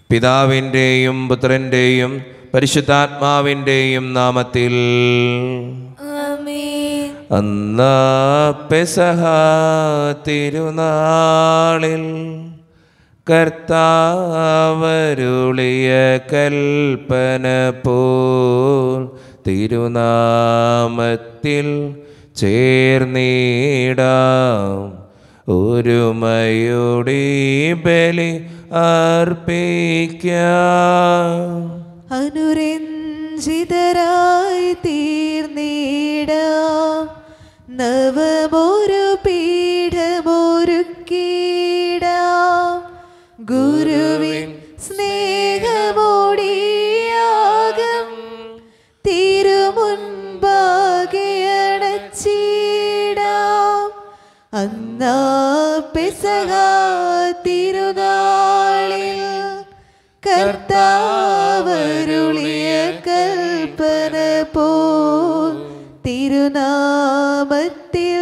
പിതാവിൻ്റെയും പുത്രൻ്റെയും പരിശുദ്ധാത്മാവിൻ്റെയും നാമത്തിൽ ആമേൻ അന്നാ പെസഹ തിരുനാളിൽ കർത്താവരുളിയ കൽപ്പന പോൽ തിരുനാമത്തിൽ ചേർന്നിടാം ഒരുമയോടെ ബലി അർപ്പിക്കാം അനുരഞ്ജിതരായി തീർന്നിടാം നവമൊരു പീഠമൊരുക്കിടാം ഗുരുവിൻ സ്നേഹമോടിയാകം തിരുമുൻപാകെ അടച്ചിടാം അന്നാ പെസഹ തിരുനാളിൽ കർത്താവരുളിയ കൽപ്പന പോൽ തിരുനാമത്തിൽ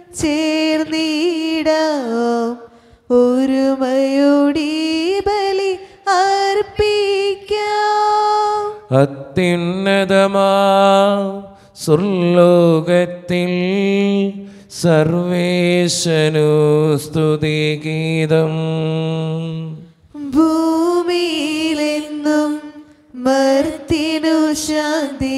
ചേർന്നിടാം ഒരുമയോടി ബലി അർപ്പിക്കാം അത്യുന്നതമാ സുർലോകത്തിൽ സർവേശനു സ്തുതിഗീതം ഭൂമിയിലെന്നും മർത്തിനു ശാന്തി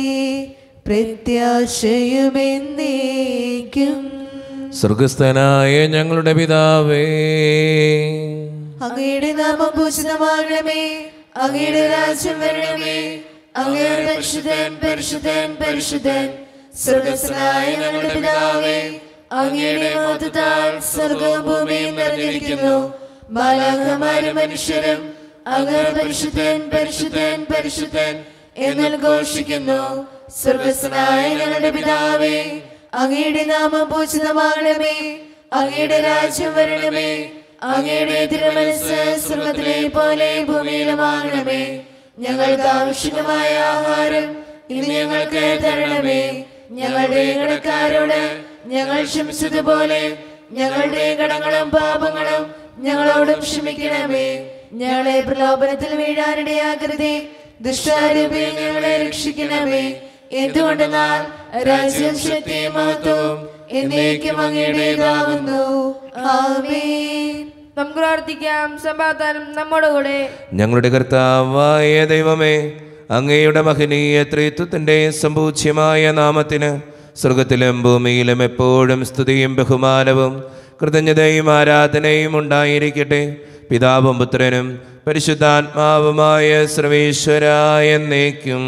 പ്രത്യാശയുമെന്നേക്കും സ്വർഗസ്ഥനായ ഞങ്ങളുടെ പിതാവേ അങ്ങയുടെ നാമം പൂജിതമാകണമേ അങ്ങയുടെ രാജ്യം വരണമേ അങ്ങയുടെ പരിശുദ്ധൻ പരിശുദ്ധൻ പരിശുദ്ധൻ സ്വർഗസ്നായ ഞങ്ങളുടെ പിതാവേ അങ്ങയുടെ മതത്താൽ സ്വർഗവും ഭൂമിയും നിറഞ്ഞിരിക്കുന്നു ബാലാകമാരും മനുഷ്യരും അങ്ങ് പരിശുദ്ധൻ പരിശുദ്ധൻ പരിശുദ്ധൻ എന്നാൽ ഘോഷിക്കുന്നു സ്വർഗസ്നായ ഞങ്ങളുടെ പിതാവേ അങ്ങയുടെ നാമം പൂജിതമാകണമേ അങ്ങയുടെ രാജ്യം വരണമേ അങ്ങയുടെ തിരുമനസ് സ്വർഗത്തിലെ പോലെ ഭൂമിയിലുമാകണമേ ഞങ്ങൾക്ക് ആവശ്യമായ ആഹാരം ഇന്ന് ഞങ്ങൾക്ക് തരണമേ ഞങ്ങളുടെ കടക്കാരോട് ഞങ്ങൾ ക്ഷമിച്ചതുപോലെ ഞങ്ങളുടെ കടങ്ങളും പാപങ്ങളും ഞങ്ങളോടും ക്ഷമിക്കണമേ ഞങ്ങളെ പ്രലോഭനത്തിൽ വീഴാനിടയാകരുതേ ദുഷ്ടാരൂപേ ഞങ്ങളെ രക്ഷിക്കണമേ എന്തുകൊണ്ടെന്നാൽ രാജ്യം ശക്തി മഹത്വം എന്നേക്കും അങ്ങയുടേതാകുന്നു ആമേൻ നമുക്ക് പ്രാർത്ഥിക്കാം സമാധാനം നമ്മുടെ കൂടെ ഞങ്ങളുടെ കർത്താവായ ദൈവമേ അങ്ങയുടെ മഹനീയ ത്രിത്വത്തിൻ്റെ സമ്പൂജ്യമായ നാമത്തിന് സ്വർഗത്തിലും ഭൂമിയിലും എപ്പോഴും സ്തുതിയും ബഹുമാനവും കൃതജ്ഞതയും ആരാധനയും ഉണ്ടായിരിക്കട്ടെ പിതാവും പുത്രനും പരിശുദ്ധാത്മാവുമായ സർവേശ്വരായ എന്നേക്കും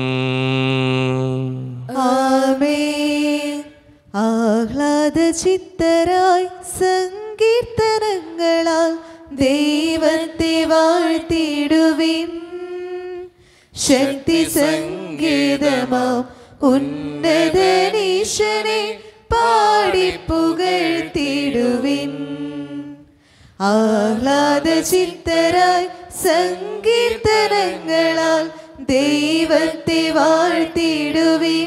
ആമേൻ ആഹ്ലാദ ചിത്തരായി സങ്കീർത്തനങ്ങളാൽ ദൈവത്തെ വാഴ്ത്തിടുവിൻ ശക്തി സംഗീതമാം ഉന്നതനീശനെ പാടി പുകഴ്ത്തിടുവിൻ ആഹ്ലാദ ചിത്തരായി സങ്കീർത്തനങ്ങളാൽ ദൈവത്തെ വാഴ്ത്തിടുവിൻ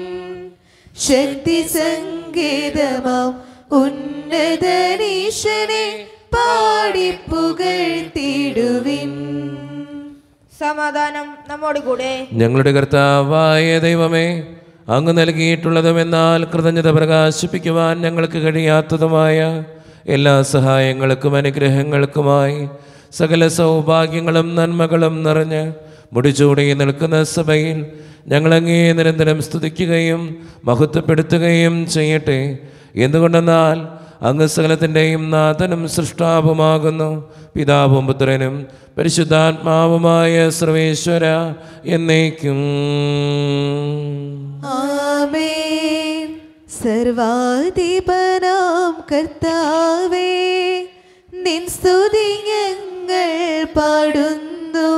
ശക്തി സംഗീതമാം ഉന്നതനീശനെ പാടി പുകഴ്ത്തിടുവിൻ സമാധാനം നമ്മോട് കൂടെ ഞങ്ങളുടെ കർത്താവായ ദൈവമേ അങ്ങ് നൽകിയിട്ടുള്ളതും എന്നാൽ കൃതജ്ഞത പ്രകാശിപ്പിക്കുവാൻ ഞങ്ങൾക്ക് കഴിയാത്തതുമായ എല്ലാ സഹായങ്ങൾക്കും അനുഗ്രഹങ്ങൾക്കുമായി സകല സൗഭാഗ്യങ്ങളും നന്മകളും നിറഞ്ഞ് മുടിച്ചൂടി നിൽക്കുന്ന സഭയിൽ ഞങ്ങളങ്ങേ നിരന്തരം സ്തുതിക്കുകയും മഹത്വപ്പെടുത്തുകയും ചെയ്യട്ടെ എന്തുകൊണ്ടെന്നാൽ അങ്ങ് സകലത്തിൻ്റെയും നാഥനും സൃഷ്ടാവുമാകുന്നു പിതാവും പുത്രനും പരിശുദ്ധാത്മാവുമായ സർവേശ്വര എന്നേക്കും ആമേൻ സർവാധിപനാം കർത്താവേ നിൻ സ്തുതി ഞങ്ങൾ പാടുന്നു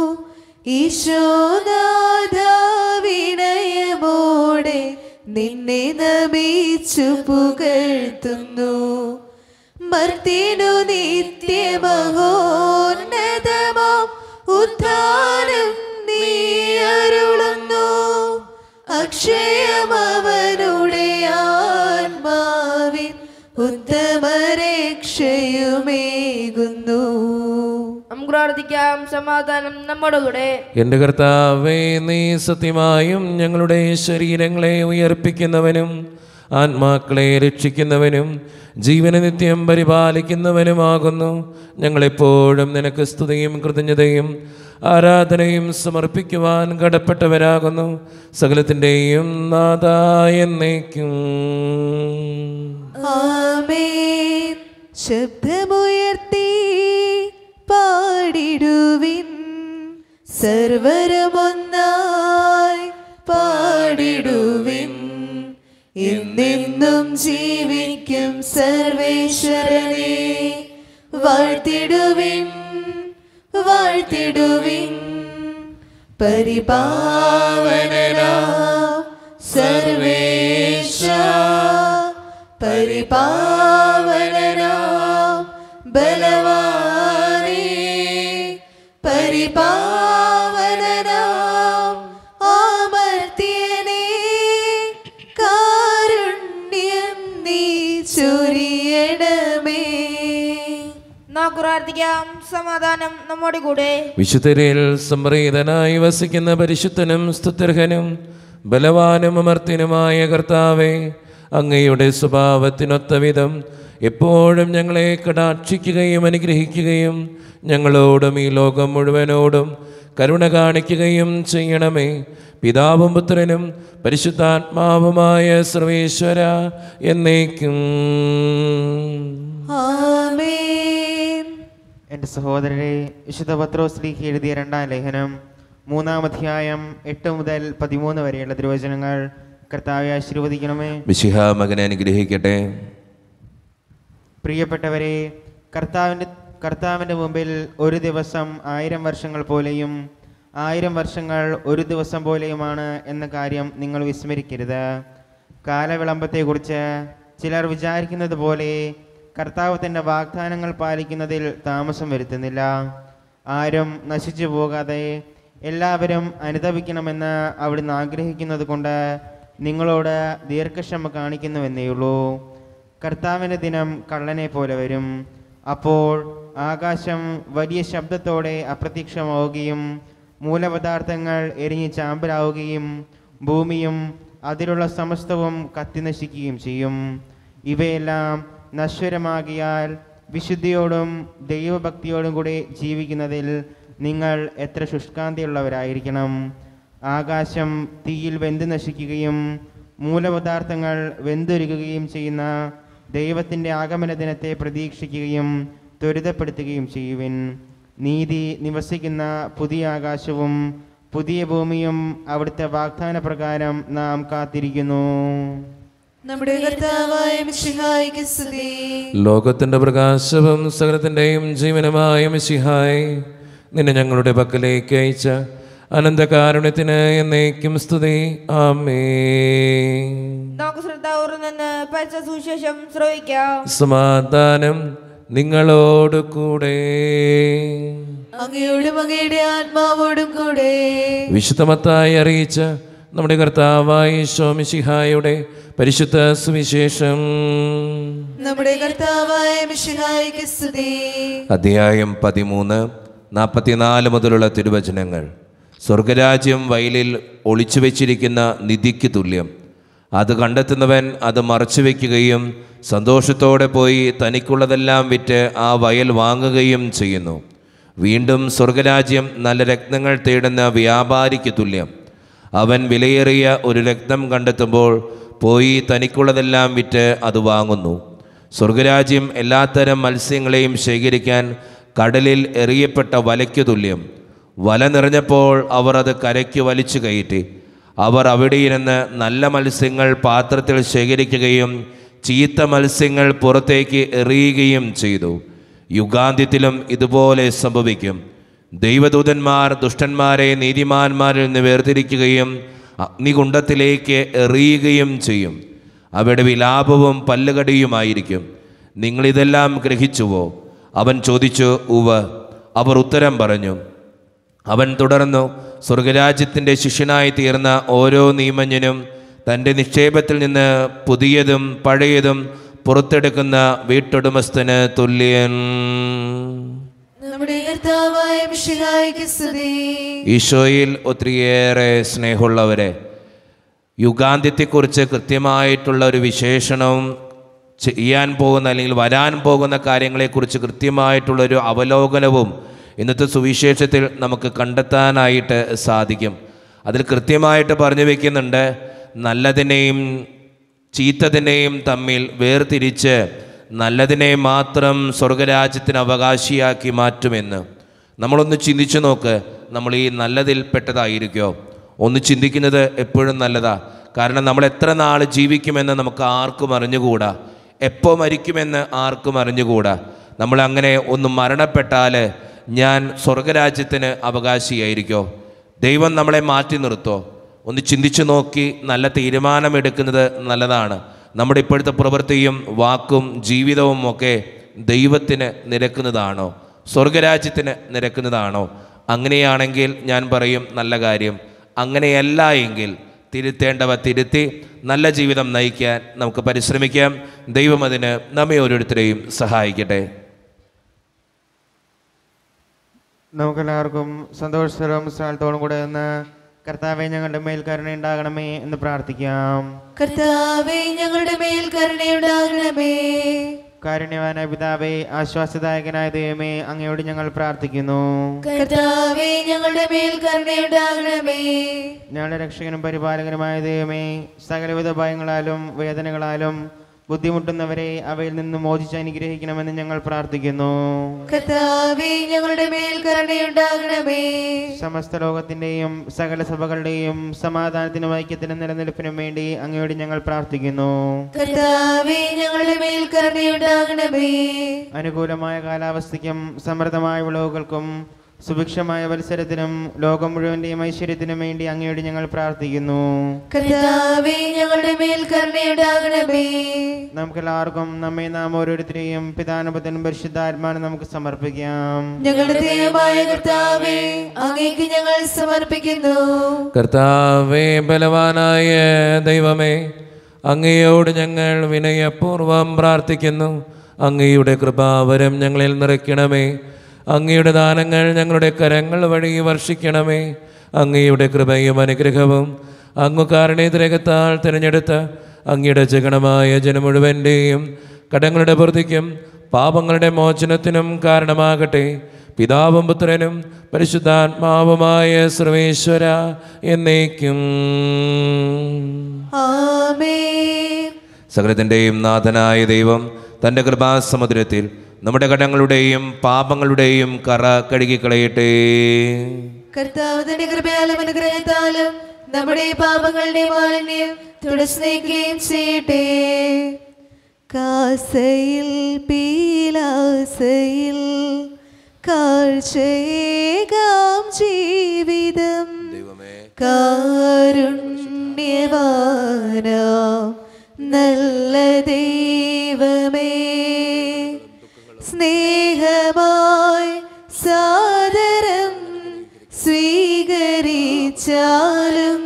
ഈശോനാഥ വിനയമോടെ നിന്നെ നമിച്ചു പുകഴ്ത്തുന്നു മർത്തിനു നിത്യമഹോന്നതമാം ഉദ്ധാനം നീ അരുളുന്നു അക്ഷയമവനുടെ ആത്മാവിൻ ഉത്തമരക്ഷയുമേകുന്നു നമുക്ക് നമുക്ക് പ്രാർത്ഥിക്കാം സമാധാനം നമ്മുടെ കൂടെ എൻ്റെ കർത്താവേ നീ സത്യമായും ഞങ്ങളുടെ ശരീരങ്ങളെ ഉയർപ്പിക്കുന്നവനും ആത്മാക്കളെ രക്ഷിക്കുന്നവനും ജീവന നിത്യം പരിപാലിക്കുന്നവനുമാകുന്നു ഞങ്ങളെപ്പോഴും നിനക്ക് സ്തുതിയും കൃതജ്ഞതയും ആരാധനയും സമർപ്പിക്കുവാൻ കടപ്പെട്ടവരാകുന്നു സകലത്തിൻ്റെയും നാഥായ എന്നേക്കും ആമേൻ ശബ്ദമുയർത്തി പാടിടുവിൻ സർവരമൊന്നായി പാടിടുവിൻ എന്നെന്നും ജീവിക്കും സർവേശ്വരനെ വാഴ്ത്തിടുവിൻ വാഴ്ത്തിടുവിൻ പരിപാവനനാ സർവേശ പരിപാവനനാം ബലവാനേ പരിപാവനനാം ആമർത്യനേ കാരുണ്യം നീ ചൊരിയണമേ നമുക്ക് പ്രാർത്ഥിക്കാം സമാധാനം നമ്മുടെ കൂടെ വിശുദ്ധരിൽ സംപ്രീതനായി വസിക്കുന്ന പരിശുദ്ധനും സ്തുത്യർഹനും ബലവാനും അമർത്തിനുമായ കർത്താവെ അങ്ങയുടെ സ്വഭാവത്തിനൊത്ത വിധം എപ്പോഴും ഞങ്ങളെ കടാക്ഷിക്കുകയും അനുഗ്രഹിക്കുകയും ഞങ്ങളോടും ഈ ലോകം മുഴുവനോടും കരുണ കാണിക്കുകയും ചെയ്യണമേ പിതാവും പുത്രനും പരിശുദ്ധാത്മാവുമായ സർവേശ്വര എന്നേക്കും ആമേൻ എൻ്റെ സഹോദരരെ വിശുദ്ധ പത്രോസ്ലീക്ക് എഴുതിയ രണ്ടാം ലേഖനം മൂന്നാം അധ്യായം എട്ട് മുതൽ പതിമൂന്ന് വരെയുള്ള തിരുവചനങ്ങൾ കർത്താവെ ആശീർവദിക്കണമേ വിശിഹ മകനെ അനുഗ്രഹിക്കട്ടെ പ്രിയപ്പെട്ടവരെ കർത്താവിൻ്റെ കർത്താവിൻ്റെ മുമ്പിൽ ഒരു ദിവസം ആയിരം വർഷങ്ങൾ പോലെയും ആയിരം വർഷങ്ങൾ ഒരു ദിവസം പോലെയുമാണ് എന്ന കാര്യം നിങ്ങൾ വിസ്മരിക്കരുത് കാലവിളംബത്തെക്കുറിച്ച് ചിലർ വിചാരിക്കുന്നത് പോലെ കർത്താവ് തൻ്റെ വാഗ്ദാനങ്ങൾ പാലിക്കുന്നതിൽ താമസം വരുത്തുന്നില്ല ആരും നശിച്ചു പോകാതെ എല്ലാവരും അനുതപിക്കണമെന്ന് അവിടുന്ന് ആഗ്രഹിക്കുന്നത് കൊണ്ട് നിങ്ങളോട് ദീർഘക്ഷമ കാണിക്കുന്നുവെന്നേയുള്ളൂ കർത്താവിൻ്റെ ദിനം കള്ളനെ പോലെ വരും അപ്പോൾ ആകാശം വലിയ ശബ്ദത്തോടെ അപ്രത്യക്ഷമാവുകയും മൂലപദാർത്ഥങ്ങൾ എരിഞ്ഞ് ചാമ്പലാവുകയും ഭൂമിയും അതിലുള്ള സമസ്തവും കത്തിനശിക്കുകയും ചെയ്യും ഇവയെല്ലാം നശ്വരമാകിയാൽ വിശുദ്ധിയോടും ദൈവഭക്തിയോടും കൂടി ജീവിക്കുന്നതിൽ നിങ്ങൾ എത്ര ശുഷ്കാന്തിയുള്ളവരായിരിക്കണം ആകാശം തീയിൽ വെന്ത് നശിക്കുകയും മൂലപദാർത്ഥങ്ങൾ വെന്തുരുകുകയും ചെയ്യുന്ന ദൈവത്തിൻ്റെ ആഗമന ദിനത്തെ പ്രതീക്ഷിക്കുകയും ത്വരിതപ്പെടുത്തുകയും ചെയ്യുവിൻ നീതി നിവസിക്കുന്ന പുതിയ ആകാശവും പുതിയ ഭൂമിയും അവിടുത്തെ വാഗ്ദാന പ്രകാരം നാം കാത്തിരിക്കുന്നു നമ്മുടെ കർത്താവായ മിശിഹായിക്ക് സ്തുതി ലോകത്തിന്റെ പ്രകാശവും സകലത്തിൻ്റെയും ജീവനമായ മിശിഹായി നിന്നെ ഞങ്ങളുടെ പക്കലേക്ക് അയച്ച അനന്തകാരുണ്യത്തിന് എന്നേക്കും സ്തുതി ആമേ നമുക്ക് ശ്രദ്ധാപൂർവ്വം നിന്ന് പരിശുദ്ധ സുവിശേഷം ശ്രവിക്കാം സമാധാനം നിങ്ങളോട് കൂടെ അങ്ങയോടും അങ്ങയുടെ ആത്മാവോടും കൂടെ വിശുദ്ധമത്തായി അറിയിച്ച നമ്മുടെ കർത്താവായ ശോമിശിഹായുടെ പരിശുദ്ധ സുവിശേഷം നമ്മുടെ കർത്താവായ മിശിഹായിക്ക് സ്തുതി അധ്യായം പതിമൂന്ന് നാൽപ്പത്തിനാല് മുതലുള്ള തിരുവചനങ്ങൾ സ്വർഗരാജ്യം വയലിൽ ഒളിച്ചു വെച്ചിരിക്കുന്ന നിധിക്ക് തുല്യം അത് കണ്ടെത്തുന്നവൻ അത് മറച്ചു വയ്ക്കുകയും സന്തോഷത്തോടെ പോയി തനിക്കുള്ളതെല്ലാം വിറ്റ് ആ വയൽ വാങ്ങുകയും ചെയ്യുന്നു വീണ്ടും സ്വർഗരാജ്യം നല്ല രത്നങ്ങൾ തേടുന്ന വ്യാപാരിക്ക് തുല്യം അവൻ വിലയേറിയ ഒരു രത്നം കണ്ടെത്തുമ്പോൾ പോയി തനിക്കുള്ളതെല്ലാം വിറ്റ് അത് വാങ്ങുന്നു സ്വർഗരാജ്യം എല്ലാത്തരം മത്സ്യങ്ങളെയും ശേഖരിക്കാൻ കടലിൽ എറിയപ്പെട്ട വലയ്ക്കു തുല്യം വല നിറഞ്ഞപ്പോൾ അവർ അത് കരയ്ക്ക് വലിച്ചു കയറ്റി അവർ അവിടെ ഇരുന്ന് നല്ല മത്സ്യങ്ങൾ പാത്രത്തിൽ ശേഖരിക്കുകയും ചീത്ത മത്സ്യങ്ങൾ പുറത്തേക്ക് എറിയുകയും ചെയ്തു യുഗാന്ത്യത്തിലും ഇതുപോലെ സംഭവിക്കും ദൈവദൂതന്മാർ ദുഷ്ടന്മാരെ നീതിമാന്മാരിൽ നിന്ന് വേർതിരിക്കുകയും അഗ്നികുണ്ഡത്തിലേക്ക് എറിയുകയും ചെയ്യും അവയുടെ വിലാപവും പല്ലുകടിയുമായിരിക്കും നിങ്ങളിതെല്ലാം ഗ്രഹിച്ചുവോ അവൻ ചോദിച്ചു ഉവ അവർ ഉത്തരം പറഞ്ഞു അവൻ തുടർന്നു സ്വർഗരാജ്യത്തിൻ്റെ ശിഷ്യനായി തീർന്ന ഓരോ നിയമജ്ഞനും തൻ്റെ നിക്ഷേപത്തിൽ നിന്ന് പുതിയതും പഴയതും പുറത്തെടുക്കുന്ന വീട്ടുടമസ്ഥന് തുല്യൻ നമ്മുടെ കർത്താവായ മിഷിഹായിക്ക് സ്തുതി ഈശോയിൽ ഒത്തിരിയേറെ സ്നേഹമുള്ളവരെ യുഗാന്ത്യത്തെക്കുറിച്ച് കൃത്യമായിട്ടുള്ള ഒരു വിശേഷണവും ചെയ്യാൻ പോകുന്ന അല്ലെങ്കിൽ വരാൻ പോകുന്ന കാര്യങ്ങളെക്കുറിച്ച് കൃത്യമായിട്ടുള്ളൊരു അവലോകനവും ഇന്നത്തെ സുവിശേഷത്തിൽ നമുക്ക് കണ്ടെത്താനായിട്ട് സാധിക്കും അതിൽ കൃത്യമായിട്ട് പറഞ്ഞു വയ്ക്കുന്നുണ്ട് നല്ലതിനെയും ചീത്തതിനെയും തമ്മിൽ വേർതിരിച്ച് നല്ലതിനെ മാത്രം സ്വർഗരാജ്യത്തിന് അവകാശിയാക്കി മാറ്റുമെന്ന് നമ്മളൊന്ന് ചിന്തിച്ചു നോക്ക് നമ്മൾ ഈ നല്ലതിൽ പെട്ടതായിരിക്കോ ഒന്ന് ചിന്തിക്കുന്നത് എപ്പോഴും നല്ലതാ കാരണം നമ്മൾ എത്ര നാൾ ജീവിക്കുമെന്ന് നമുക്ക് ആർക്കും അറിഞ്ഞുകൂടാ എപ്പോൾ മരിക്കുമെന്ന് ആർക്കും അറിഞ്ഞുകൂടാ നമ്മൾ അങ്ങനെ ഒന്ന് മരണപ്പെട്ടാൽ ഞാൻ സ്വർഗരാജ്യത്തിന് അവകാശിയായിരിക്കോ ദൈവം നമ്മളെ മാറ്റി നിർത്തോ ഒന്ന് ചിന്തിച്ചു നോക്കി നല്ല തീരുമാനമെടുക്കുന്നത് നല്ലതാണ് നമ്മുടെ ഇപ്പോഴത്തെ പ്രവൃത്തിയും വാക്കും ജീവിതവും ഒക്കെ ദൈവത്തിന് നിരക്കുന്നതാണോ സ്വർഗരാജ്യത്തിന് നിരക്കുന്നതാണോ അങ്ങനെയാണെങ്കിൽ ഞാൻ പറയും നല്ല കാര്യം അങ്ങനെയല്ല എങ്കിൽ തിരുത്തേണ്ടവ തിരുത്തി നല്ല ജീവിതം നയിക്കാൻ നമുക്ക് പരിശ്രമിക്കാം ദൈവം അതിന് നമ്മെ ഓരോരുത്തരെയും സഹായിക്കട്ടെ നമുക്കെല്ലാവർക്കും സന്തോഷത്തോടും സ്ഥലത്തോടും കൂടെ നിന്ന് കർത്താവെ ഞങ്ങളുടെ മേൽ കരുണ ഉണ്ടാകണമേ എന്ന് പ്രാർത്ഥിക്കാം കർത്താവേ ഞങ്ങളുടെ മേൽ കരുണയുണ്ടാകണമേ കാരുണ്യവാനായ പിതാവേ ആശ്വാസദായകനായ ദൈവമേ അങ്ങയോട് ഞങ്ങൾ പ്രാർത്ഥിക്കുന്നു കർത്താവേ ഞങ്ങളുടെ മേൽ കരുണയുണ്ടാകണമേ ഞങ്ങളുടെ രക്ഷകനും പരിപാലകനുമായ ദൈവമേ സകലവിധ ഭയങ്ങളാലും വേദനകളാലും ബുദ്ധിമുട്ടുന്നവരെ അവയിൽ നിന്ന് മോചിച്ച് അനുഗ്രഹിക്കണമെന്ന് ഞങ്ങൾ പ്രാർത്ഥിക്കുന്നു കർത്താവേ ഞങ്ങളുടെ മേൽ കരുണയുണ്ടാകണമേ സമസ്ത ലോകത്തിന്റെയും സകല സഭകളുടെയും സമാധാനത്തിനും ഐക്യത്തിനും നിലനിൽപ്പിനും വേണ്ടി അങ്ങയോട് ഞങ്ങൾ പ്രാർത്ഥിക്കുന്നു കർത്താവേ ഞങ്ങളുടെ മേൽ കരുണയുണ്ടാകണമേ അനുകൂലമായ കാലാവസ്ഥയ്ക്കും സമൃദ്ധമായ വിളവുകൾക്കും സുഭിക്ഷമായ മത്സരത്തിനും ലോകം മുഴുവന്റെയും ഐശ്വര്യത്തിനും വേണ്ടി അങ്ങയോട് ഞങ്ങൾ പ്രാർത്ഥിക്കുന്നു കർത്താവേ ഞങ്ങളുടെ മേൽ കരുണയുണ്ടാകണമേ നമുക്കെല്ലാവർക്കും നമ്മെ നാം ഓരോരുത്തരെയും പിതാനുപത്തിനും പരിശുദ്ധാത്മാനും നമുക്ക് സമർപ്പിക്കാം ഞങ്ങളുടെ ദൈവമായ കർത്താവേ അങ്ങേക്ക് ഞങ്ങൾ സമർപ്പിക്കുന്നു കർത്താവേ ബലവാനായ ദൈവമേ അങ്ങയോട് ഞങ്ങൾ വിനയപൂർവം പ്രാർത്ഥിക്കുന്നു അങ്ങയുടെ കൃപാവരം ഞങ്ങളിൽ നിറയ്ക്കണമേ അങ്ങയുടെ ദാനങ്ങൾ ഞങ്ങളുടെ കരങ്ങൾ വഴി വർഷിക്കണമേ അങ്ങയുടെ കൃപയും അനുഗ്രഹവും അങ്ങു കാരണേതരകത്താൽ തിരഞ്ഞെടുത്ത അങ്ങയുടെ ജഗണമായ ജനം മുഴുവൻ്റെയും കടങ്ങളുടെ പൂർത്തിക്കും പാപങ്ങളുടെ മോചനത്തിനും കാരണമാകട്ടെ പിതാവും പുത്രനും പരിശുദ്ധാത്മാവുമായ സർവേശ്വര എന്നേക്കും ആമേൻ സകലത്തിൻ്റെയും നാഥനായ ദൈവം തൻ്റെ കൃപാസമുദ്രത്തിൽ നമ്മുടെ കടങ്ങളുടെയും പാപങ്ങളുടെയും കറ കഴുകിക്കളയട്ടെ കർത്താവ് തന്റെ കൃപയാലും അനുഗ്രഹത്താലും നമ്മുടെ പാപങ്ങളുടെ മാലിന്യം തുടസ്നേഹിക്കുകയും ചെയ്യട്ടെ കാസയിൽ പീലാസയിൽ കാഴ്ചയേകാം ജീവിതം കാരുണ്യവാനാം നല്ല ദൈവമേ സ്നേഹമായി സാദരം സ്വീകരിച്ചാലും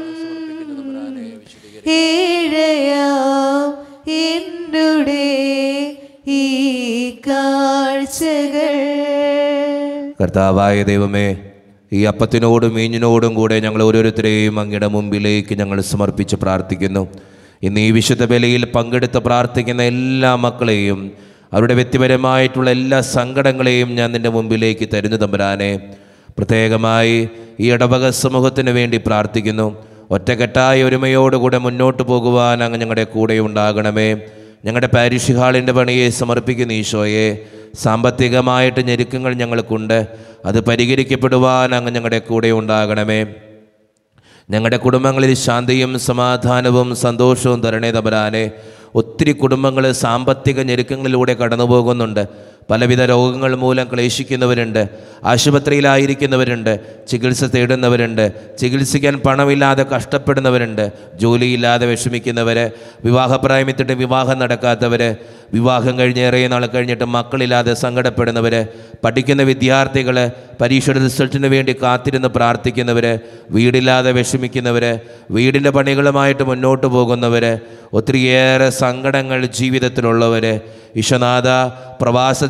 ഏഴയാം എന്നുടെ ഈ കാഴ്ചകൾ കർത്താവായ ദൈവമേ ഈ അപ്പത്തിനോടും മീഞ്ഞിനോടും കൂടെ ഞങ്ങൾ ഓരോരുത്തരെയും അങ്ങയുടെ മുമ്പിലേക്ക് ഞങ്ങൾ സമർപ്പിച്ച് പ്രാർത്ഥിക്കുന്നു ഇന്ന് ഈ വിശുദ്ധ ബലിയിൽ പങ്കെടുത്ത് പ്രാർത്ഥിക്കുന്ന എല്ലാ മക്കളെയും അവരുടെ വ്യക്തിപരമായിട്ടുള്ള എല്ലാ സങ്കടങ്ങളെയും ഞാൻ നിൻ്റെ മുമ്പിലേക്ക് തരുന്നു തമ്പുരാനെ പ്രത്യേകമായി ഈ ഇടവക സമൂഹത്തിന് വേണ്ടി പ്രാർത്ഥിക്കുന്നു ഒറ്റക്കെട്ടായ ഒരുമയോടുകൂടെ മുന്നോട്ട് പോകുവാൻ അങ്ങ് ഞങ്ങളുടെ കൂടെ ഉണ്ടാകണമേ ഞങ്ങളുടെ പാരിഷ് ഹാളിൻ്റെ പണിയെ സമർപ്പിക്കുന്ന ഈശോയെ സാമ്പത്തികമായിട്ട് ഞെരുക്കങ്ങൾ ഞങ്ങൾക്കുണ്ട് അത് പരിഹരിക്കപ്പെടുവാൻ അങ്ങ് ഞങ്ങളുടെ കൂടെ ഉണ്ടാകണമേ ഞങ്ങളുടെ കുടുംബങ്ങളിൽ ശാന്തിയും സമാധാനവും സന്തോഷവും തരണേ തമ്പരാനെ ഒത്തിരി കുടുംബങ്ങൾ സാമ്പത്തിക ഞെരുക്കങ്ങളിലൂടെ കടന്നു പോകുന്നുണ്ട് പലവിധ രോഗങ്ങൾ മൂലം ക്ലേശിക്കുന്നവരുണ്ട് ആശുപത്രിയിലായിരിക്കുന്നവരുണ്ട് ചികിത്സ തേടുന്നവരുണ്ട് ചികിത്സിക്കാൻ പണമില്ലാതെ കഷ്ടപ്പെടുന്നവരുണ്ട് ജോലിയില്ലാതെ വിഷമിക്കുന്നവർ വിവാഹപ്രായമെത്തിട്ട് വിവാഹം നടക്കാത്തവർ വിവാഹം കഴിഞ്ഞ് ഏറെ നാൾ കഴിഞ്ഞിട്ട് മക്കളില്ലാതെ സങ്കടപ്പെടുന്നവർ പഠിക്കുന്ന വിദ്യാർത്ഥികൾ പരീക്ഷയുടെ റിസൾട്ടിന് വേണ്ടി കാത്തിരുന്ന് പ്രാർത്ഥിക്കുന്നവർ വീടില്ലാതെ വിഷമിക്കുന്നവർ വീടിൻ്റെ പണികളുമായിട്ട് മുന്നോട്ട് പോകുന്നവർ ഒത്തിരിയേറെ സങ്കടങ്ങൾ ജീവിതത്തിലുള്ളവർ ഈശ്വനാഥ പ്രവാസ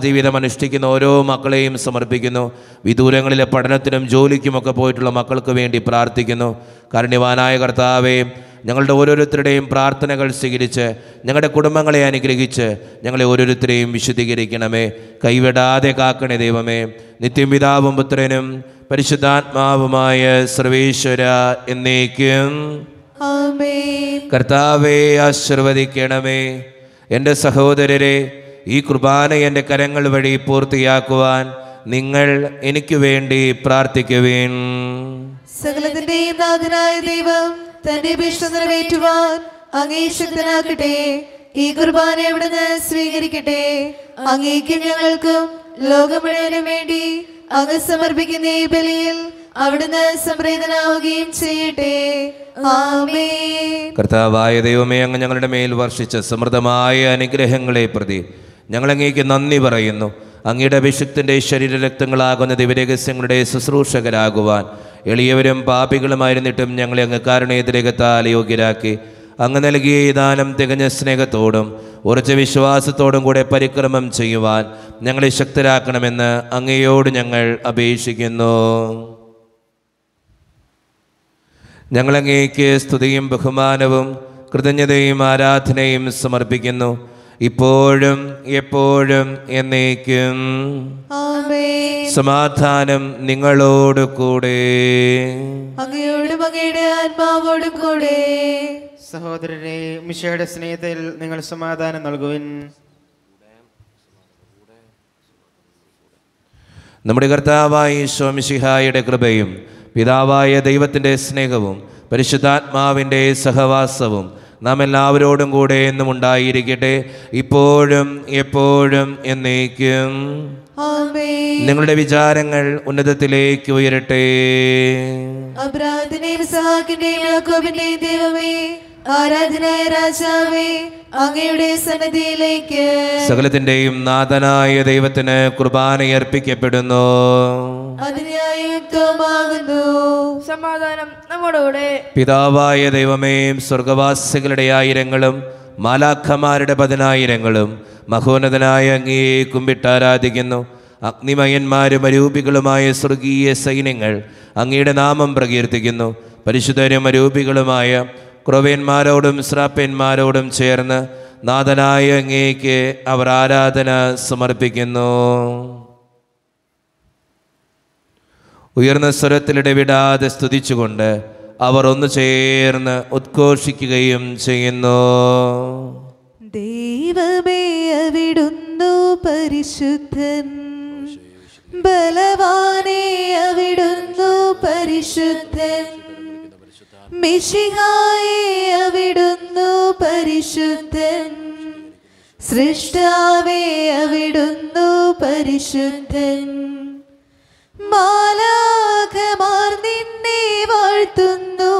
ജീവിതം അനുഷ്ഠിക്കുന്ന ഓരോ മക്കളെയും സമർപ്പിക്കുന്നു വിദൂരങ്ങളിലെ പഠനത്തിനും ജോലിക്കുമൊക്കെ പോയിട്ടുള്ള മക്കൾക്ക് വേണ്ടി പ്രാർത്ഥിക്കുന്നു കാരുണ്യവാനായ കർത്താവേ ഞങ്ങളുടെ ഓരോരുത്തരുടെയും പ്രാർത്ഥനകൾ സ്വീകരിച്ച് ഞങ്ങളുടെ കുടുംബങ്ങളെ അനുഗ്രഹിച്ച് ഞങ്ങളെ ഓരോരുത്തരെയും വിശുദ്ധീകരിക്കണമേ കൈവിടാതെ കാക്കണേ ദൈവമേ നിത്യം പിതാവും പുത്രനും പരിശുദ്ധാത്മാവുമായ സർവേശ്വര എന്നേക്കും ആമേൻ കർത്താവെ ആശീർവദിക്കണമേ എൻ്റെ സഹോദരരെ ഈ കുർബാന എൻ്റെ കരങ്ങൾ വഴി പൂർത്തിയാക്കുവാൻ നിങ്ങൾ എനിക്ക് വേണ്ടി പ്രാർത്ഥിക്കുവേൻ സകലത്തിന്റെയും നാഥനായ ദൈവം തന്റെ അപേക്ഷ നിറവേറ്റുവാൻ അങ്ങേ ശക്തനാക്കട്ടെ ഈ കുർബാന എവിടുന്ന് സ്വീകരിക്കട്ടെ അങ്ങേക്കും ഞങ്ങൾക്കും ലോകം മുഴുവനും വേണ്ടി അങ്ങ് സമർപ്പിക്കുന്ന ഈ ബലിയിൽ അവിടുന്ന് സംപ്രീതനാവുകയും ചെയ്യട്ടെ ആമേൻ കർത്താവായ ദൈവമേ അങ്ങ് ഞങ്ങളുടെ മേൽ വർഷിച്ച സമൃദ്ധമായ അനുഗ്രഹങ്ങളെ പ്രതി ഞങ്ങളങ്ങേക്ക് നന്ദി പറയുന്നു അങ്ങയുടെ അഭിഷിക്തൻ്റെ ശരീരരക്തങ്ങളാകുന്ന ദിവരഹസ്യങ്ങളുടെ ശുശ്രൂഷകരാകുവാൻ എളിയവരും പാപികളുമായിരുന്നിട്ടും ഞങ്ങളെ അങ്ങ് കാരണേതിരകത്താൽ യോഗ്യരാക്കി അങ്ങ് നൽകിയ ഈ ദാനം തികഞ്ഞ സ്നേഹത്തോടും ഉറച്ച വിശ്വാസത്തോടും കൂടെ പരിക്രമം ചെയ്യുവാൻ ഞങ്ങളെ ശക്തരാക്കണമെന്ന് അങ്ങയോട് ഞങ്ങൾ അപേക്ഷിക്കുന്നു ഞങ്ങളങ്ങേക്ക് സ്തുതിയും ബഹുമാനവും കൃതജ്ഞതയും ആരാധനയും സമർപ്പിക്കുന്നു ഇപ്പോഴും എപ്പോഴും എന്നേക്കും ആമേൻ സമാധാനം നിങ്ങളോട് കൂടെ അങ്ങയോടും അങ്ങയുടെ ആത്മാവോടും കൂടെ സഹോദരരെ മിഷയുടെ സ്നേഹത്തിൽ നിങ്ങൾ സമാധാനം നൽകുവിൻ നമ്മുടെ കർത്താവായ സ്വാമിഷിഹായുടെ കൃപയും പിതാവായ ദൈവത്തിൻ്റെ സ്നേഹവും പരിശുദ്ധാത്മാവിൻ്റെ സഹവാസവും നാം എല്ലാവരോടും കൂടെ എന്നും ഉണ്ടായിരിക്കട്ടെ ഇപ്പോഴും എപ്പോഴും എന്നേക്കും ആമേൻ നിങ്ങളുടെ വിചാരങ്ങൾ ഉന്നതത്തിലേക്ക് ഉയരട്ടെ അബ്രാഹിമിന്റെയും സഹാക്കിന്റെയും യാക്കോബിന്റെയും ദൈവമേ ആരാധനായ രാജാവേ അങ്ങയുടെ സന്നദ്ധിയിലേക്ക് സകലത്തിൻ്റെയും നാഥനായ ദൈവത്തിന് കുർബാനയർപ്പിക്കപ്പെടുന്നു അതിനായുക്തമാകുന്നു സമാധാനം നമ്മോടുകൂടെ പിതാവായ ദൈവമേ സ്വർഗവാസികളുടെ ആയിരങ്ങളും മാലാഖമാരുടെ പതിനായിരങ്ങളും മഹോന്നതനായ അങ്ങയെ കുമ്പിട്ടാരാധിക്കുന്നു അഗ്നിമയന്മാരും അരൂപികളുമായ സ്വർഗീയ സൈന്യങ്ങൾ അങ്ങയുടെ നാമം പ്രകീർത്തിക്കുന്നു പരിശുദ്ധരും അരൂപികളുമായ ക്രൊവേന്മാരോടും ശ്രാപ്പന്മാരോടും ചേർന്ന് നാഥനായ അങ്ങേക്ക് അവർ ആരാധന സമർപ്പിക്കുന്നു ഉയർന്ന സ്വരത്തിലിടവിടാതെ സ്തുതിച്ചുകൊണ്ട് അവർ ഒന്നു ചേർന്ന് ഉദ്ഘോഷിക്കുകയും ചെയ്യുന്നു ദൈവമേ അവിടുന്നു പരിശുദ്ധൻ ബലവാനെ അവിടുന്നു പരിശുദ്ധൻ മിശിഹായെ അവിടുന്നു പരിശുദ്ധൻ സൃഷ്ടാവേ അവിടുന്നു പരിശുദ്ധൻ മാലാഖമാർ നിന്നെ വാഴ്ത്തുന്നു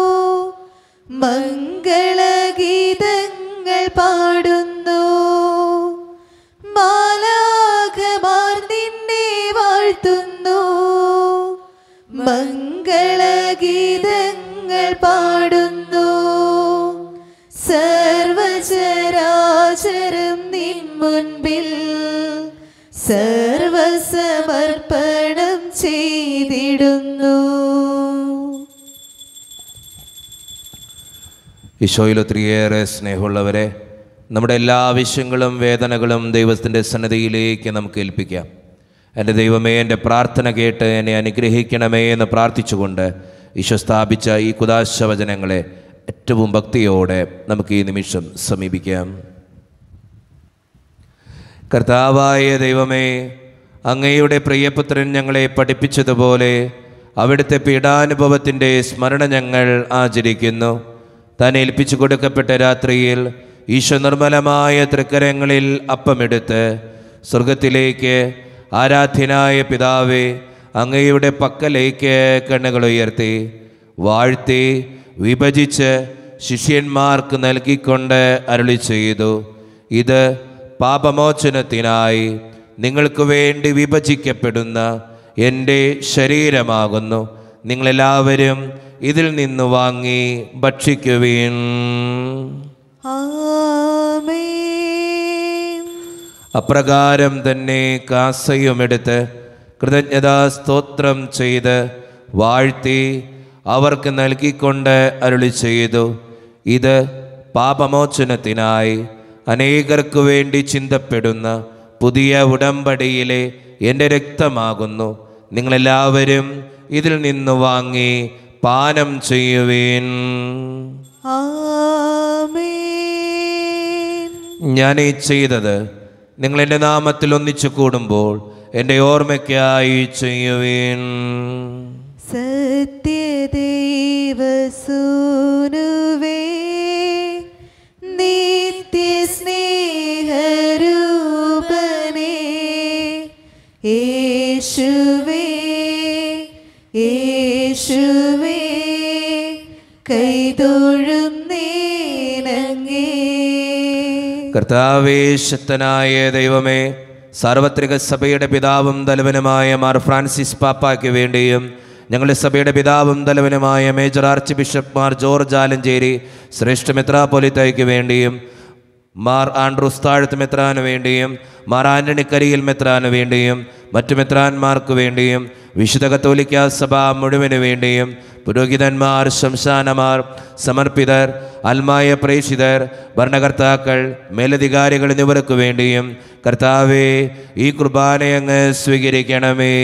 മംഗളഗീതങ്ങൾ പാടുന്നു മാലാഖമാർ നിന്നെ വാഴ്ത്തുന്നു മംഗളഗീതങ്ങൾ പാടുന്നു സർവചരാചരം നിൻ മുൻപിൽ സർവസമർപ്പണം ചെയ്തിടുന്നു ഈശോയിൽ ഒത്തിരിയേറെ സ്നേഹമുള്ളവരെ നമ്മുടെ എല്ലാ ആവശ്യങ്ങളും വേദനകളും ദൈവത്തിൻ്റെ സന്നദ്ധിയിലേക്ക് നമുക്ക് ഏൽപ്പിക്കാം എൻ്റെ ദൈവമേ എൻ്റെ പ്രാർത്ഥന കേട്ട് എന്നെ അനുഗ്രഹിക്കണമേ എന്ന് പ്രാർത്ഥിച്ചുകൊണ്ട് ഈശോ സ്ഥാപിച്ച ഈ കുദാശ വചനങ്ങളെ ഏറ്റവും ഭക്തിയോടെ നമുക്ക് ഈ നിമിഷം സമീപിക്കാം കർത്താവായ ദൈവമേ അങ്ങയുടെ പ്രിയപുത്രൻ ഞങ്ങളെ പഠിപ്പിച്ചതുപോലെ അവിടുത്തെ പീഡാനുഭവത്തിൻ്റെ സ്മരണ ഞങ്ങൾ ആചരിക്കുന്നു താൻ ഏൽപ്പിച്ചു കൊടുക്കപ്പെട്ട രാത്രിയിൽ ഈശോ നിർമ്മലമായ തൃക്കരങ്ങളിൽ അപ്പമെടുത്ത് സ്വർഗത്തിലേക്ക് ആരാധ്യനായ പിതാവേ അങ്ങയുടെ പക്കലേക്ക് കണ്ണുകൾ ഉയർത്തി വാഴ്ത്തി വിഭജിച്ച് ശിഷ്യന്മാർക്ക് നൽകിക്കൊണ്ട് അരുളി ചെയ്തു ഇത് പാപമോചനത്തിനായി നിങ്ങൾക്ക് വേണ്ടി വിഭജിക്കപ്പെടുന്ന എൻ്റെ ശരീരമാകുന്നു നിങ്ങളെല്ലാവരും ഇതിൽ നിന്ന് വാങ്ങി ഭക്ഷിക്കുവീൻ ആമേൻ അപ്രകാരം തന്നെ കാസയുമെടുത്ത് കൃതജ്ഞതാ സ്തോത്രം ചെയ്ത് വാഴ്ത്തി അവർക്ക് നൽകിക്കൊണ്ട് അരുളി ചെയ്തു ഇത് പാപമോചനത്തിനായി അനേകർക്കു വേണ്ടി ചിന്തപ്പെടുന്ന പുതിയ ഉടമ്പടിയിലെ എൻ്റെ രക്തമാകുന്നു നിങ്ങളെല്ലാവരും ഇതിൽ നിന്ന് വാങ്ങി പാനം ചെയ്യുവേൻ ആമേൻ ഞാൻ ഈ ചെയ്തത് നിങ്ങൾ എൻ്റെ നാമത്തിൽ ഒന്നിച്ചു കൂടുമ്പോൾ എൻ്റെ ഓർമ്മയ്ക്കായി ചെയ്യുവേൻ സത്യദൈവസൂനുവേ നിത്യസ്നേഹരൂപനേ യേശുവേ യേശുവേ കൈതൊഴും നേനങ്ങേ കർത്താവേ ശക്തനായ ദൈവമേ സാർവത്രിക സഭയുടെ പിതാവും തലവനുമായ മാർ ഫ്രാൻസിസ് പാപ്പായ്ക്ക് വേണ്ടിയും ഞങ്ങളുടെ സഭയുടെ പിതാവും തലവനുമായ major archbishop Mar George Alencherry ശ്രേഷ്ഠ മെത്രാപ്പൊലിത്തയ്ക്ക് വേണ്ടിയും മാർ ആൻഡ്രൂസ് താഴത്ത് മെത്രാന് വേണ്ടിയും മാർ ആന്റണി കരിയിൽ മെത്രാന് വേണ്ടിയും മറ്റു മെത്രാന്മാർക്ക് വേണ്ടിയും വിശുദ്ധ കത്തോലിക്ക സഭ മുഴുവന് വേണ്ടിയും പുരോഹിതന്മാർ ശംശാനമാർ സമർപ്പിതർ അൽമായ പ്രേക്ഷിതർ ഭരണകർത്താക്കൾ മേലധികാരികൾ എന്നിവർക്ക് വേണ്ടിയും കർത്താവെ ഈ കുർബാനയങ്ങ് സ്വീകരിക്കണമേ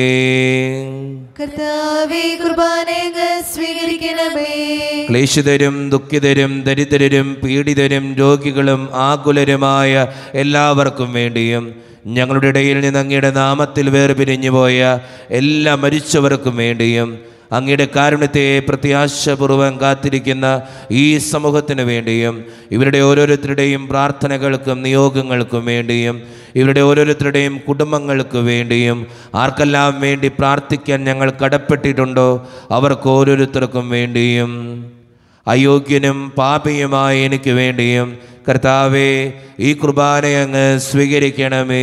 കർത്താവേ കുർബാനയങ്ങ് സ്വീകരിക്കണമേ ക്ലേശിതരും ദുഃഖിതരും ദരിദ്രരും പീഡിതരും രോഗികളും ആകുലരുമായ എല്ലാവർക്കും വേണ്ടിയും ഞങ്ങളുടെ ഇടയിൽ നിന്ന് അങ്ങയുടെ നാമത്തിൽ വേർപിരിഞ്ഞു പോയ എല്ലാ മരിച്ചവർക്കും വേണ്ടിയും അങ്ങയുടെ കാരുണ്യത്തെ പ്രത്യാശപൂർവം കാത്തിരിക്കുന്ന ഈ സമൂഹത്തിന് വേണ്ടിയും ഇവരുടെ ഓരോരുത്തരുടെയും പ്രാർത്ഥനകൾക്കും നിയോഗങ്ങൾക്കും വേണ്ടിയും ഇവരുടെ ഓരോരുത്തരുടെയും കുടുംബങ്ങൾക്ക് വേണ്ടിയും ആർക്കെല്ലാം വേണ്ടി പ്രാർത്ഥിക്കാൻ ഞങ്ങൾ കടപ്പെട്ടിട്ടുണ്ടോ അവർക്ക് ഓരോരുത്തർക്കും വേണ്ടിയും അയോഗ്യനും പാപിയുമായ എനിക്ക് വേണ്ടിയും കർത്താവെ ഈ കുർബാനയങ്ങ് സ്വീകരിക്കണമേ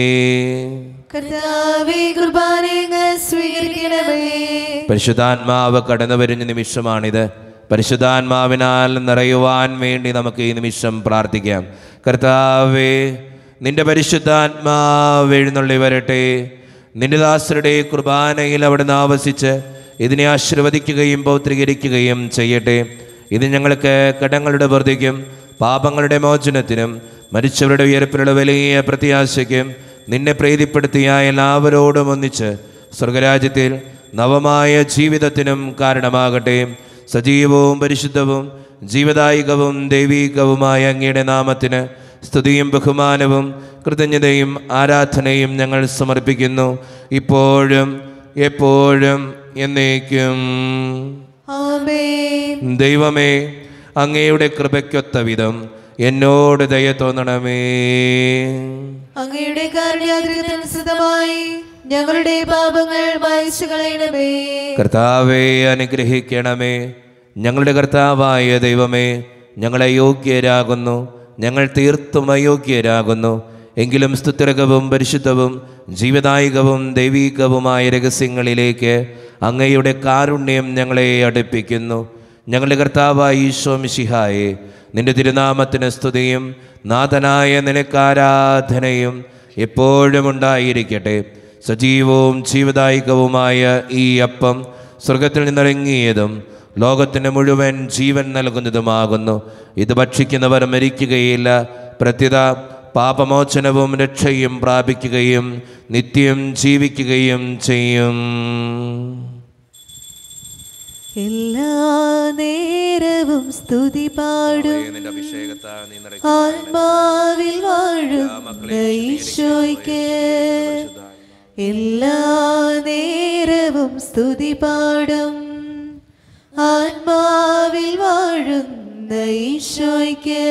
കർത്താവേ കുർബാനയങ്ങ് സ്വീകരിക്കണമേ പരിശുദ്ധാത്മാവ് കടന്നു വരുന്ന നിമിഷമാണിത് പരിശുദ്ധാത്മാവിനാൽ നിറയുവാൻ വേണ്ടി നമുക്ക് ഈ നിമിഷം പ്രാർത്ഥിക്കാം കർത്താവേ നിന്റെ പരിശുദ്ധാത്മാവ് എഴുന്നള്ളി വരട്ടെ നിന്റെ ദാസരുടെ കുർബാനയിൽ അവിടുന്ന് ആവസിച്ച് ഇതിനെ ആശീർവദിക്കുകയും പൗത്രീകരിക്കുകയും ചെയ്യട്ടെ ഇത് ഞങ്ങൾക്ക് കടങ്ങളുടെ വർദ്ധിക്കും പാപങ്ങളുടെ മോചനത്തിനും മരിച്ചവരുടെ ഉയർപ്പിലുള്ള വലിയ പ്രത്യാശയ്ക്കും നിന്നെ പ്രീതിപ്പെടുത്തിയ എല്ലാവരോടും ഒന്നിച്ച് സ്വർഗരാജ്യത്തിൽ നവമായ ജീവിതത്തിനും കാരണമാകട്ടെ സജീവവും പരിശുദ്ധവും ജീവദായികവും ദൈവീകവുമായ അങ്ങയുടെ നാമത്തിന് സ്തുതിയും ബഹുമാനവും കൃതജ്ഞതയും ആരാധനയും ഞങ്ങൾ സമർപ്പിക്കുന്നു ഇപ്പോഴും എപ്പോഴും എന്നേക്കും ആമേൻ ദൈവമേ അങ്ങയുടെ കൃപയ്ക്കൊത്ത വിധം എന്നോട് ദയ തോന്നണമേ അങ്ങയുടെ കാരുണ്യാതിരനുസൃതമായി ഞങ്ങളുടെ പാപങ്ങൾ മായ്ച്ചു കളയണമേ കർത്താവെ അനുഗ്രഹിക്കണമേ ഞങ്ങളുടെ കർത്താവായ ദൈവമേ ഞങ്ങളെ യോഗ്യരാകുന്നു ഞങ്ങൾ തീർത്തും അയോഗ്യരാകുന്നു എങ്കിലും സ്തുത്യർഹവും പരിശുദ്ധവും ജീവദായികവും ദൈവീകവുമായ രഹസ്യങ്ങളിലേക്ക് അങ്ങയുടെ കാരുണ്യം ഞങ്ങളെ അടുപ്പിക്കുന്നു ഞങ്ങളുടെ കർത്താവായ ഈശോ മിശിഹായെ നിന്റെ തിരുനാമത്തിന് സ്തുതിയും നാഥനായ നിനക്കാരാധനയും എപ്പോഴും ഉണ്ടായിരിക്കട്ടെ സജീവവും ജീവദായികവുമായ ഈ അപ്പം സ്വർഗത്തിൽ നിന്നിറങ്ങിയതും ലോകത്തിന് മുഴുവൻ ജീവൻ നൽകുന്നതുമാകുന്നു ഇത് ഭക്ഷിക്കുന്നവർ മരിക്കുകയില്ല പ്രത്യുത പാപമോചനവും രക്ഷയും പ്രാപിക്കുകയും നിത്യം ജീവിക്കുകയും ചെയ്യും എല്ലാ നേരവും സ്തുതി പാടും ആത്മാവിൽ വാഴും ഈശോയ്ക്ക് എല്ലാ നേരവും സ്തുതി പാടും ആത്മാവിൽ വാഴുന്ന ഈശോയ്ക്ക്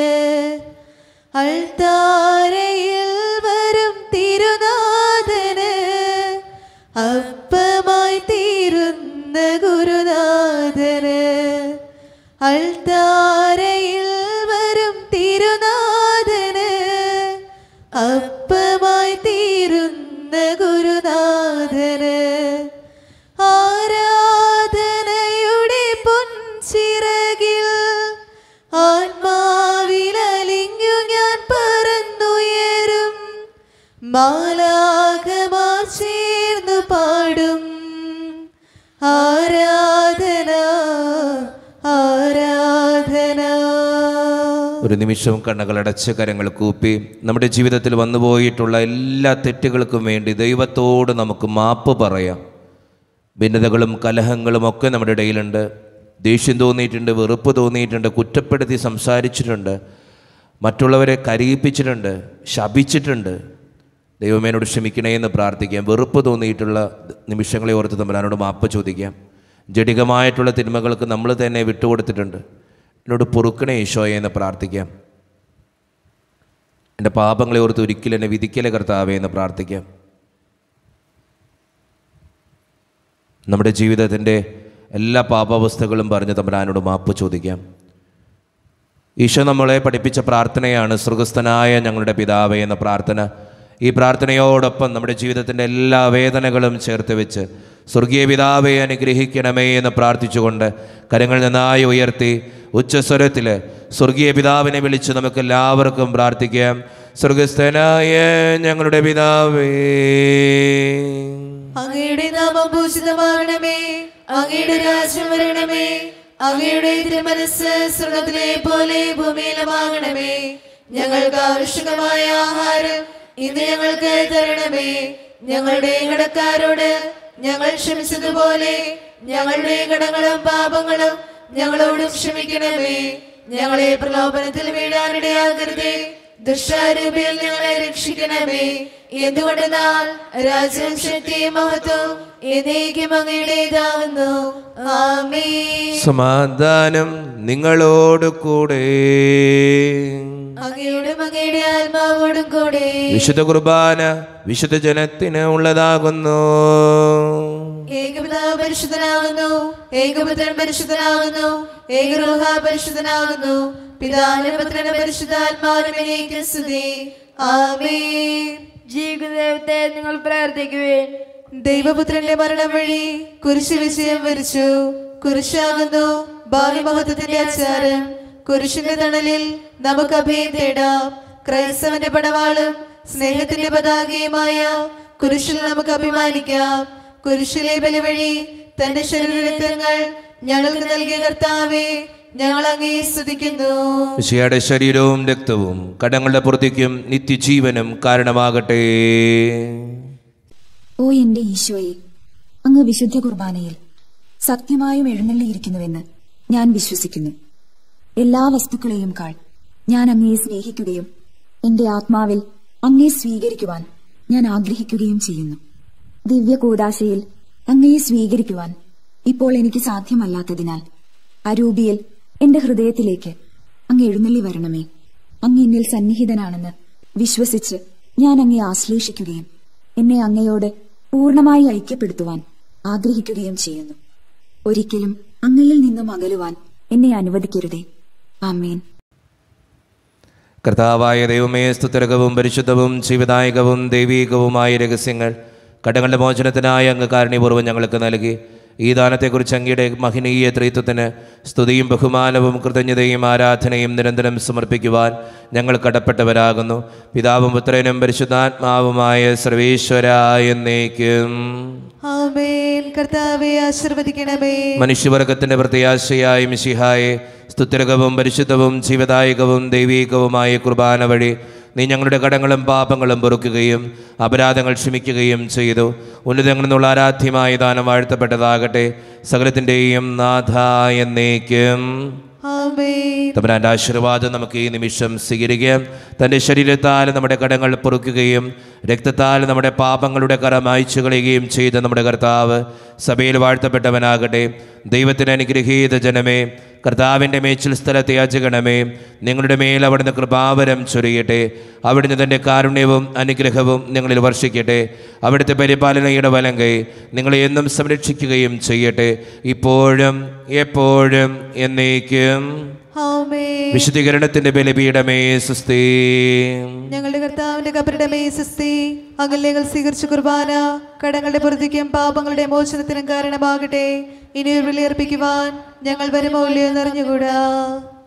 അൾത്താരയിൽ വരും തിരുനാഥന് അപ്പമായി തീരുന്ന ഗുരുനാഥന് അൾത്താരയിൽ വരും തിരുനാഥന് അപ്പമായി തീരുന്ന ഗുരുനാഥന് ആരാധനയുടെ പൊൻചിറകിൽ ആത്മാവിലലിഞ്ഞു ഞാൻ പറന്നു ആരാധന ആരാധന ഒരു നിമിഷം കണ്ണുകളടച്ച് കരങ്ങൾ കൂപ്പി നമ്മുടെ ജീവിതത്തിൽ വന്നുപോയിട്ടുള്ള എല്ലാ തെറ്റുകൾക്കും വേണ്ടി ദൈവത്തോട് നമുക്ക് മാപ്പ് പറയാം ഭിന്നതകളും കലഹങ്ങളും ഒക്കെ നമ്മുടെ ഇടയിലുണ്ട് ദേഷ്യം തോന്നിയിട്ടുണ്ട് വെറുപ്പ് തോന്നിയിട്ടുണ്ട് കുറ്റപ്പെടുത്തി സംസാരിച്ചിട്ടുണ്ട് മറ്റുള്ളവരെ കരയിപ്പിച്ചിട്ടുണ്ട് ശപിച്ചിട്ടുണ്ട് ദൈവമേനോട് ക്ഷമിക്കണേ എന്ന് പ്രാർത്ഥിക്കാം വെറുപ്പ് തോന്നിയിട്ടുള്ള നിമിഷങ്ങളെ ഓർത്ത് തമ്പരാനോട് മാപ്പ് ചോദിക്കാം ജഡികമായിട്ടുള്ള തിന്മകൾക്ക് നമ്മൾ തന്നെ വിട്ടുകൊടുത്തിട്ടുണ്ട് എന്നോട് പൊറുക്കണേ ഈശോയെ എന്ന് പ്രാർത്ഥിക്കാം എൻ്റെ പാപങ്ങളെ ഓർത്ത് ഒരിക്കലും എന്നെ വിധിക്കലെ കർത്താവേ എന്ന് പ്രാർത്ഥിക്കാം നമ്മുടെ ജീവിതത്തിൻ്റെ എല്ലാ പാപാവസ്ഥകളും പറഞ്ഞ് തമ്പരാനോട് മാപ്പ് ചോദിക്കാം ഈശോ നമ്മളെ പഠിപ്പിച്ച പ്രാർത്ഥനയാണ് സ്വർഗസ്ഥനായ ഞങ്ങളുടെ പിതാവേ എന്ന പ്രാർത്ഥന ഈ പ്രാർത്ഥനയോടൊപ്പം നമ്മുടെ ജീവിതത്തിൻ്റെ എല്ലാ വേദനകളും ചേർത്ത് വെച്ച് സ്വർഗീയ പിതാവെ അനുഗ്രഹിക്കണമേ എന്ന് പ്രാർത്ഥിച്ചുകൊണ്ട് കരങ്ങൾ നന്നായി ഉയർത്തി ഉച്ചസ്വരത്തിൽ സ്വർഗീയ പിതാവിനെ വിളിച്ച് നമുക്ക് എല്ലാവർക്കും പ്രാർത്ഥിക്കാം സ്വർഗസ്ഥനായ ഞങ്ങളുടെ പിതാവേ അങ്ങയുടെ നാമം പൂജിതമാകണമേ അങ്ങയുടെ രാജ്യം വരണമേ അങ്ങയുടെ തിരുമനസ് സ്വർഗത്തിലെ പോലെ ഭൂമിയിലുമാകണമേ ഞങ്ങൾക്ക് ആവശ്യകമായ ആഹാരം ഇന്ന് ഞങ്ങൾക്ക് തരണമേ ഞങ്ങളുടെ കടക്കാരോട് ഞങ്ങൾ ക്ഷമിച്ചതുപോലെ ഞങ്ങളുടെ കടങ്ങളും പാപങ്ങളും ഞങ്ങളോടും ക്ഷമിക്കണമേ ഞങ്ങളെ പ്രലോഭനത്തിൽ വീഴാനിടയാകരുതേ ദുഷ്ടാരൂപിയിൽ ഞങ്ങളെ രക്ഷിക്കണമേ എന്തുകൊണ്ടെന്നാൽ രാജ്യം ശക്തിയും മഹത്വം എന്നേക്കും അങ്ങയുടേതാവുന്നു ആമേ സമാധാനം നിങ്ങളോട് കൂടെ അങ്ങയുടെ അങ്ങയുടെ ആത്മാവോടും കൂടെ വിശുദ്ധ കുർബാന വിശുദ്ധ ജനത്തിന് ഉള്ളതാകുന്നു ഏകപിതാവ് പരിശുദ്ധനാകുന്നു ഏകപുത്രൻ പരിശുദ്ധനാകുന്നു ഏകരൂഹ പരിശുദ്ധനാകുന്നു പിതാവിനും പുത്രനും പരിശുദ്ധാത്മാവിനും സ്തുതി ആമേ ജീവിക്കുന്ന ദൈവത്തെ നിങ്ങൾ പ്രാർത്ഥിക്കുവേൻ ദൈവപുത്രന്റെ മരണം വഴി കുരിശ് വിജയം വരിച്ചു കുരിശാകുന്നു ഭാവി മഹത്വത്തിന്റെ ആചാരം കുരിശിന്റെ തണലിൽ നമുക്ക് അഭയം തേടാം ക്രൈസ്തവന്റെ പടവാളും സ്നേഹത്തിന്റെ പതാകയുമായ കുരിശിൽ നമുക്ക് അഭിമാനിക്കാം കുരിശിലെ ബലി വഴി തന്റെ ശരീരരക്തങ്ങൾ ഞങ്ങൾക്ക് നൽകിയ കർത്താവെ ഞങ്ങൾ അങ്ങേ സ്തുതിക്കുന്നു മിശിഹായുടെ ശരീരവും രക്തവും കടങ്ങളുടെ പുറത്തേക്കും നിത്യജീവനും കാരണമാകട്ടെ ഓ എന്റെ ഈശോയെ അങ്ങ് വിശുദ്ധ കുർബാനയിൽ സത്യമായും എഴുന്നള്ളിയിരിക്കുന്നുവെന്ന് ഞാൻ വിശ്വസിക്കുന്നു എല്ലാ വസ്തുക്കളെയും കാൾ ഞാൻ അങ്ങയെ സ്നേഹിക്കുകയും എന്റെ ആത്മാവിൽ അങ്ങയെ സ്വീകരിക്കുവാൻ ഞാൻ ആഗ്രഹിക്കുകയും ചെയ്യുന്നു ദിവ്യ കൂടാശയിൽ അങ്ങയെ സ്വീകരിക്കുവാൻ ഇപ്പോൾ എനിക്ക് സാധ്യമല്ലാത്തതിനാൽ അരൂപിയിൽ എന്റെ ഹൃദയത്തിലേക്ക് അങ്ങ് എഴുന്നള്ളി വരണമേ അങ്ങ് എന്നിൽ സന്നിഹിതനാണെന്ന് വിശ്വസിച്ച് ഞാൻ അങ്ങയെ ആശ്ലേഷിക്കുകയും എന്നെ അങ്ങയോട് പൂർണ്ണമായി ഐക്യപ്പെടുത്തുവാൻ ആഗ്രഹിക്കുകയും ചെയ്യുന്നു ഒരിക്കലും അങ്ങയിൽ നിന്നും അകലുവാൻ എന്നെ അനുവദിക്കരുതേ ആമേൻ കർത്താവായ ദൈവമേ സ്തുതിരകവും പരിശുദ്ധവും ജീവദായകവും ദൈവീകവുമായ രഹസ്യങ്ങൾ കടങ്ങളുടെ മോചനത്തിനായി അങ്ങ് കാരണീപൂർവ്വം ഞങ്ങൾക്ക് നൽകി ഈ ദാനത്തെക്കുറിച്ച് അങ്ങയുടെ മഹനീയ ത്രിത്വത്തിന് സ്തുതിയും ബഹുമാനവും കൃതജ്ഞതയും ആരാധനയും നിരന്തരം സമർപ്പിക്കുവാൻ ഞങ്ങൾ കടപ്പെട്ടവരാകുന്നു പിതാവും പുത്രനും പരിശുദ്ധാത്മാവുമായ സർവേശ്വരായ എന്നേക്കും ആമേൻ കർത്താവെ ആശീർവദിക്കണമേ മനുഷ്യവർഗത്തിന്റെ പ്രത്യാശയായ മിശിഹായെ സ്തുത്യർഗവും പരിശുദ്ധവും ജീവദായകവും ദൈവീകവുമായ കുർബാന വഴി നീ ഞങ്ങളുടെ കടങ്ങളും പാപങ്ങളും പൊറുക്കുകയും അപരാധങ്ങൾ ക്ഷമിക്കുകയും ചെയ്തു ഉന്നതങ്ങളിൽ നിന്നുള്ള ആരാധ്യമായ ദാനം വാഴ്ത്തപ്പെട്ടതാകട്ടെ സകലത്തിൻ്റെയും നാഥ എന്നേക്കും ആമേൻ തമ്പുരാൻ്റെ ആശീർവാദം നമുക്ക് ഈ നിമിഷം സ്വീകരിക്കാം തൻ്റെ ശരീരത്താൽ നമ്മുടെ കടങ്ങൾ പൊറുക്കുകയും രക്തത്താൽ നമ്മുടെ പാപങ്ങളുടെ കറ മായ്ച്ചു കളയുകയും ചെയ്ത നമ്മുടെ കർത്താവ് സഭയിൽ വാഴ്ത്തപ്പെട്ടവനാകട്ടെ ദൈവത്തിന് അനുഗ്രഹീത ജനമേ കർത്താവിൻ്റെ മേച്ചിൽ സ്ഥലത്തെ യാചകണമേ നിങ്ങളുടെ മേൽ അവിടുന്ന് കൃപാവരം ചൊരിയട്ടെ അവിടുന്ന് തൻ്റെ കാരുണ്യവും അനുഗ്രഹവും നിങ്ങളിൽ വർഷിക്കട്ടെ അവിടുത്തെ പരിപാലനയുടെ വലങ്കൈ നിങ്ങളെ എന്നും സംരക്ഷിക്കുകയും ചെയ്യട്ടെ ഇപ്പോഴും എപ്പോഴും എന്നേക്കും ആമേൻ വിശുദ്ധീകരണത്തിന്റെ ബലിപീഠമേ സുസ്ഥീ ഞങ്ങളുടെ കർത്താവിന്റെ കബരുടെ മേസസ്തി അകല്യങ്ങൾ സ്വീകരിച്ച കുർബാന കടങ്ങളുടെ പുറത്തേക്കും പാപങ്ങളുടെ മോചനത്തിനും കാരണമാകട്ടെ ഇനി ഒരു വിലയർപ്പിക്കുവാൻ ഞങ്ങൾ വരുമോ ഇല്ലയോ എന്നറിഞ്ഞുകൂടാ